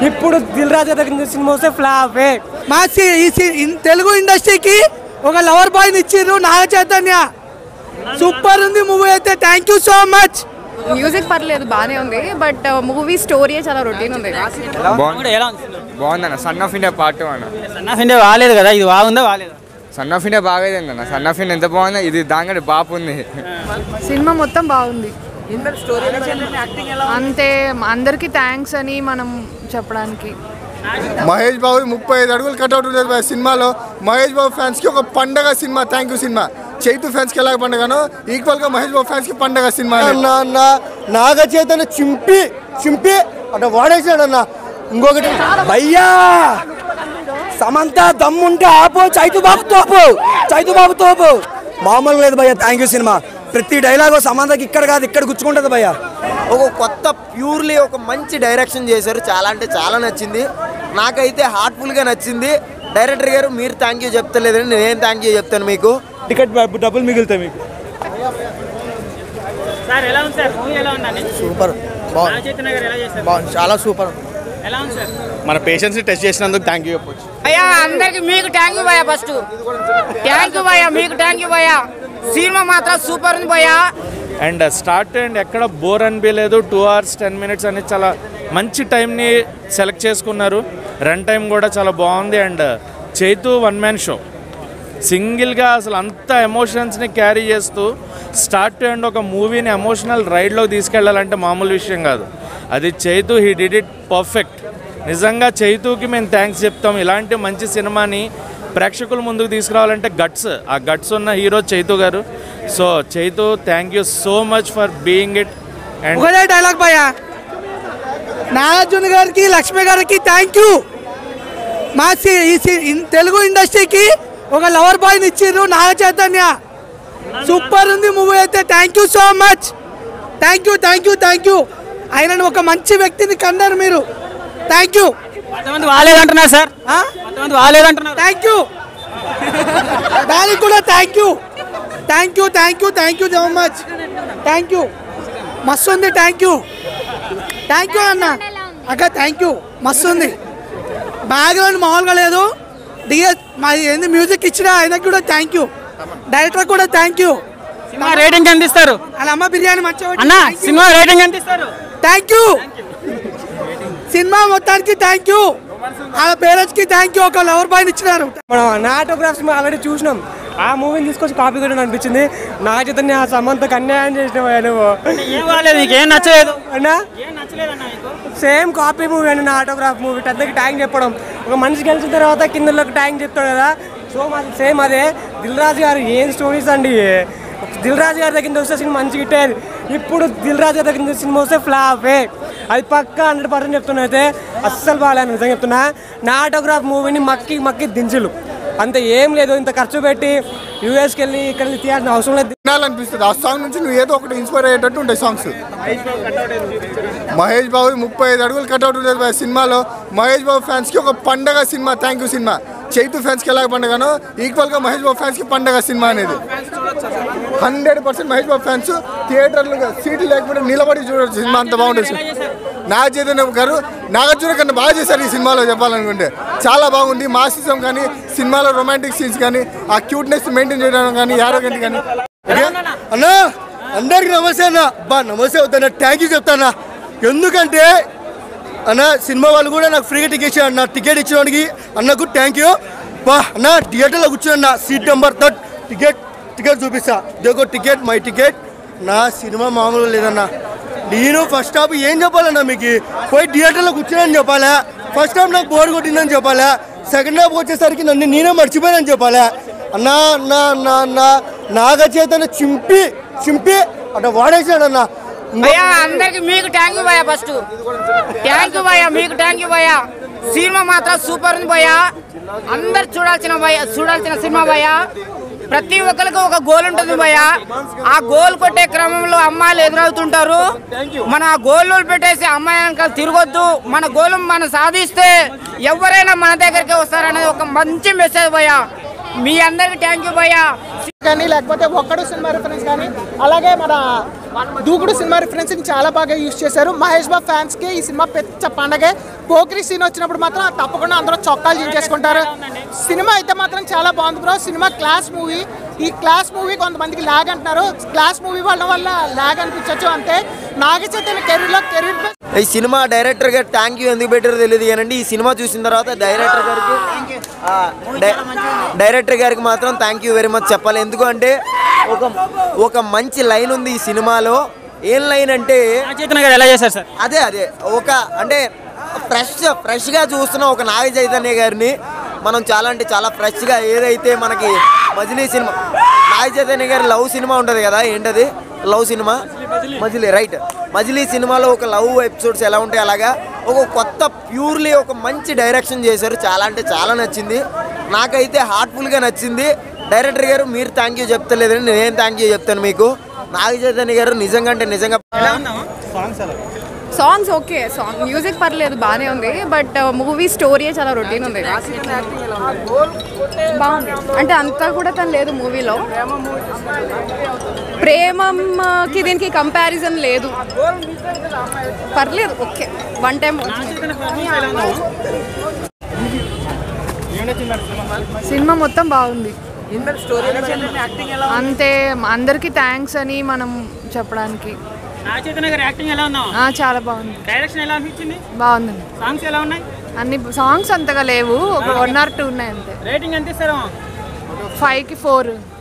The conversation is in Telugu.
ఇప్పుడు దిల్ రాజు దగ్గర సినిమా వస్తే ఫ్లాపే మా సి- ఈ సి- ఇన్- తెలుగు ఇండస్ట్రీకి ఒక లవర్ బాయ్ ఇచ్చిర్రు నాగ చైతన్య సూపర్ ఉంది మూవీ అయితే thank you so much music పర్లేదు బాగానే ఉంది బట్ మూవీ స్టోరీ చాలా రొటీన్ ఉంది బాగుంది బాగుందన్న సన్ ఆఫ్ ఇండియా పార్ట్ అన్న సన్ ఆఫ్ ఇండియా బాగాలేదు కదా ఇది బాగుందా బాగాలేదు సన్ ఆఫ్ ఇండియా బాగైంది అన్న సన్ ఆఫ్ ఇండియా ఎంత బాగుంది ఇది దాంగడి బాపు ఉంది సినిమా మొత్తం బాగుంది అంతే అందరికీ థ్యాంక్స్ అని మనం చెప్పడానికి మహేష్ బాబు ముప్పై ఐదు అడుగులు కట్అవుట్ ఉండేది భయ్యా సినిమాలో మహేష్ బాబు ఫ్యాన్స్ కి ఒక పండగ సినిమా థ్యాంక్ యూ సినిమా చైతు ఫ్యాన్స్ కి ఎలాగ పండగనో ఈక్వల్ గా మహేష్ బాబు ఫ్యాన్స్ కి పండగ సినిమా అన్న నాగ చైతన్య చింపి చింపి అట్లా వాడేసాడు అన్న ఇంకొకటి భయ్యా సమంత దమ్ముంటే ఆపు చైతు బాబు తోపు చైతు బాబు తోపు మామూలు లేదు భయ్యా థ్యాంక్ యూ సినిమా ప్రతి డైలాగ్ సమంతకి ఇక్కడ కాదు ఇక్కడ గుచ్చుకుంటది భయ్యా ఒక కొత్త ప్యూర్లీ ఒక మంచి డైరెక్షన్ చేశారు చాలా అంటే చాలా నచ్చింది నాకైతే హార్ట్ఫుల్గా నచ్చింది డైరెక్టర్ గారు మీరు థ్యాంక్ యూ చెప్తలేదండి నేను థ్యాంక్ యూ చెప్తాను మీకు టికెట్ డబ్బులు మిగులుతాయి మీకు సార్ ఎలా ఉంది సార్ మూవీ ఎలా ఉందండి సూపర్ నాగ చైతన్య గారు ఎలా చేశారు బాగుంది చాలా సూపర్ ఎలా ఉంది సార్ మన పేషెంట్స్ని టెస్ట్ చేసినందుకు థ్యాంక్ యూ చెప్పొచ్చు అయ్యా అందరికి మీకు థ్యాంక్ యూ భయ్యా ఫస్ట్ థ్యాంక్ యూ భయ్యా మీకు థ్యాంక్ యూ భయ్యా సినిమా మాత్రం సూపర్ ఉంది భయ్యా అండ్ స్టార్ట్ అండ్ ఎక్కడ బోర్ అనిపించలేదు టూ అవర్స్ టెన్ మినిట్స్ అనేది చాలా మంచి టైంని సెలెక్ట్ చేసుకున్నారు రన్ టైం కూడా చాలా బాగుంది and Chaitu one man show సింగిల్గా అసలు అంత ఎమోషన్స్ని క్యారీ చేస్తూ స్టార్ట్ టు ఎండ్ ఒక మూవీని ఎమోషనల్ రైడ్లోకి తీసుకెళ్ళాలంటే మామూలు విషయం కాదు అది Chaitu he did it perfect నిజంగా చైతుకి మేము థ్యాంక్స్ చెప్తాం ఇలాంటి మంచి సినిమాని ప్రేక్షకుల ముందుకు తీసుకురావాలంటే గట్స్ ఆ గట్స్ ఉన్న హీరో చైతు గారు so Chaitu thank you so much for being it and ఒకటే డైలాగ్ భయ్యా నాగార్జున గారికి లక్ష్మి గారికి థ్యాంక్ యూ మా సి- ఈ సి- ఇన్- తెలుగు ఇండస్ట్రీకి ఒక లవర్ బాయ్ ఇచ్చిర్రు నాగ చైతన్య సూపర్ ఉంది మూవీ అయితే thank you so much thank you thank you thank you ఆయన ఒక మంచి వ్యక్తిని కన్నారు మీరు థ్యాంక్ యూ కొంతమంది బాగాలేదంటున్నారు సార్ కొంతమంది బాగాలేదంటున్నారు థ్యాంక్ యూ దానికి కూడా thank you thank you thank you thank you so much thank you మస్తు ఉంది థ్యాంక్ యూ థ్యాంక్ యూ అన్న అక్క థ్యాంక్ యూ మస్తు ఉంది బ్యాక్గ్రౌండ్ మామూలుగా లేదు డిఎస్ మా ఏంది మ్యూజిక్ ఇచ్చిన ఆయనకి కూడా థ్యాంక్ యూ డైరెక్టర్ కూడా థ్యాంక్ యూ సినిమా రేటింగ్ ఎంత ఇస్తారు వాళ్ళ అమ్మ బిర్యానీ మంచిగా అన్న సినిమా రేటింగ్ ఎంత ఇస్తారు థ్యాంక్ యూ సినిమా మొత్తానికి థ్యాంక్ యూ వాళ్ళ పేరెంట్స్ కి థ్యాంక్ యూ ఒక లవర్ బాయ్ ఇచ్చినారు మనం నాటోగ్రాఫ్స్ ఆల్రెడీ చూసినాం ఆ మూవీని తీసుకొచ్చి కాపీ కొట్టడం అనిపించింది నా చైతన్య సమంతకు అన్యాయం చేసినావు నువ్వు ఏం బాగాలేదు నీకు ఏం నచ్చలేదు అన్నా సేమ్ కాపీ మూవీ అండి నా ఆటోగ్రాఫ్ మూవీ పెద్దకి ట్యాంక్ చెప్పడం ఒక మనిషి గెలిచిన తర్వాత కిందలోకి ట్యాంక్ చెప్తాడు కదా సో మాది సేమ్ అదే దిల్ రాజు గారు ఏం స్టోరీస్ అండి దిల్ రాజు గారి దగ్గర వస్తే సినిమా మంచిగా హిట్ ఇప్పుడు దిల్ రాజు గారి దగ్గర సినిమా వస్తే ఫ్లాపే అది పక్కా హండ్రెడ్ పర్సెంట్ చెప్తున్నా అయితే అస్సలు బాగాలేదు నిజంగా చెప్తున్నా నా ఆటోగ్రాఫ్ మూవీని మక్కి మక్కి దించులు అంత ఏం లేదు ఇంత ఖర్చు పెట్టి యూఎస్కి వెళ్ళి ఇక్కడ వెళ్ళి తీయాల్సిన అవసరం లేదు వినాలనిపిస్తుంది ఆ సాంగ్ నుంచి నువ్వు ఏదో ఒకటి ఇన్స్పైర్ అయ్యేటట్టు ఉంటాయి సాంగ్స్ మహేష్ బాబు ముప్పై ఐదు అడుగులు కట్అవుట్ ఉండేది భయ్యా సినిమాలో మహేష్ బాబు ఫ్యాన్స్ కి ఒక పండగ సినిమా థ్యాంక్ యూ సినిమా చైతు ఫ్యాన్స్ కి ఎలాగ పండగనో ఈక్వల్ గా మహేష్ బాబు ఫ్యాన్స్ కి పండగ సినిమా అనేది hundred percent Mahesh Babu fans థియేటర్లు సీట్లు లేకపోతే నిలబడి చూడొచ్చు సినిమా అంత బాగుంటుంది నా చైతన్య గారు నాగార్జున కన్నా బాగా చేశారు ఈ సినిమాలో చెప్పాలనుకుంటే చాలా బాగుంది మాసిజం కానీ సినిమాలో రొమాంటిక్ సీన్స్ కానీ ఆ క్యూట్నెస్ మెయింటైన్ చేయడం కానీ యారోగెంట్ కానీ అన్నా అందరికి నమస్తే అన్న బా నమస్తే అవుతాను థ్యాంక్ యూ చెప్తానా ఎందుకంటే అన్న సినిమా వాళ్ళు కూడా నాకు ఫ్రీగా టికెట్ ఇచ్చారు అన్న టికెట్ ఇచ్చినవాడికి అన్నకు థ్యాంక్ యూ బా అన్న థియేటర్లో కూర్చున్నా seat number third ticket ticket చూపిస్తా దేగో టికెట్ మై టికెట్ నా సినిమా మామూలుగా లేదన్న నేను ఫస్ట్ హాఫ్ ఏం చెప్పాలన్నా మీకు పోయి థియేటర్లో కూర్చున్నాను చెప్పాలా ఫస్ట్ హాఫ్ నాకు బోర్ కొట్టిందని చెప్పాలా సెకండ్ హాఫ్ వచ్చేసరికి నన్ను నేనే మర్చిపోయానని చెప్పాలా అన్నా అన్నా అన్నా అన్నా నాగ చైతన్య చింపి చింపి అట్లా వాడేసాడన్నా భయ్యా అందరికి మీకు థ్యాంక్ యూ భయ్యా ఫస్ట్ థ్యాంక్ యూ భయ్యా మీకు థ్యాంక్ యూ భయ్యా సినిమా మాత్రం సూపర్ ఉంది భయ్యా అందరు చూడాల్సిన భయ్యా చూడాల్సిన సినిమా భయ్యా ప్రతి ఒక్కరికి ఒక గోల్ ఉంటుంది భయ్యా ఆ గోల్ కొట్టే క్రమంలో అమ్మాయిలు ఎదురవుతుంటారు మన ఆ గోల్ పెట్టేసి అమ్మాయి వెనకాల తిరగొద్దు మన గోల్ మనం సాధిస్తే ఎవరైనా మన దగ్గరికి వస్తారనేది ఒక మంచి మెసేజ్ భయ్యా మీ అందరికి థ్యాంక్ యూ భయ్యా కానీ లేకపోతే ఒక్కడు సినిమా రిఫరెన్స్ కానీ అలాగే మన దూకుడు సినిమా రిఫరెన్స్ చాలా బాగా యూజ్ చేశారు మహేష్ బాబు ఫ్యాన్స్ కి ఈ సినిమా పెద్ద పండగే పోకిరి సీన్ వచ్చినప్పుడు మాత్రం తప్పకుండా అందరూ చొక్కాలు చించేసుకుంటారు సినిమా అయితే మాత్రం చాలా బాగుంది బ్రో సినిమా క్లాస్ మూవీ ఈ క్లాస్ మూవీ కొంతమందికి లాగ్ అంటున్నారు క్లాస్ మూవీ వాళ్ళ వల్ల లాగ్ అనిపించవచ్చు అంతే నాగ చైతన్య కెరీర్లో కెరీర్ ఈ సినిమా డైరెక్టర్ గారు థ్యాంక్ యూ ఎందుకు పెట్టారో తెలియదు కానండి ఈ సినిమా చూసిన తర్వాత డైరెక్టర్ గారికి ఆ, డై- డైరెక్టర్ గారికి మాత్రం థ్యాంక్ యూ వెరీ మచ్ చెప్పాలి ఎందుకంటే ఒక ఒక మంచి లైన్ ఉంది ఈ సినిమాలో ఏం లైన్ అంటే చైతన్య గారు ఎలా చేశారు సార్ అదే అదే ఒక అంటే ఫ్రెష్ ఫ్రెష్గా చూస్తున్న ఒక నాగ చైతన్య గారిని మనం చాలా అంటే చాలా ఫ్రెష్గా ఏదైతే మనకి మజిలీ సినిమా నాగ చైతన్య గారి లవ్ సినిమా ఉంటుంది కదా ఏంటది లవ్ సినిమా మజిలీ రైట్ మజిలీ సినిమాలో ఒక లవ్ ఎపిసోడ్స్ ఎలా ఉంటాయి అలాగా ఒక కొత్త ప్యూర్లీ ఒక మంచి డైరెక్షన్ చేశారు చాలా అంటే చాలా నచ్చింది నాకైతే హార్ట్ఫుల్గా నచ్చింది డైరెక్టర్ గారు మీరు థ్యాంక్ యూ చెప్తలేదని నేను థ్యాంక్ యూ చెప్తాను మీకు నాగ చైతన్య గారు నిజంగా అంటే నిజంగా సాంగ్స్ ఓకే సాంగ్ మ్యూజిక్ పర్లేదు బాగానే ఉంది బట్ మూవీ స్టోరీ చాలా రొటీన్ ఉంది బాగుంది అంటే అంతా కూడా తను లేదు మూవీలో ప్రేమకి దీనికి కంపారిజన్ లేదు పర్లేదు ఓకే వన్ టైం సినిమా మొత్తం బాగుంది అంతే అందరికి థ్యాంక్స్ అని మనం చెప్పడానికి చైతన్య గారి యాక్టింగ్ ఎలా ఉందా ఆ, చాలా బాగుంది డైరెక్షన్ ఎలా అనిపించింది బాగుంది సాంగ్స్ ఎలా ఉన్నాయి అన్ని సాంగ్స్ అంతగా లేవు ఒక వన్ ఆర్ టూ ఉన్నాయి అంతే రేటింగ్ ఎంత ఇస్తారు ఫైవ్కి ఫోర్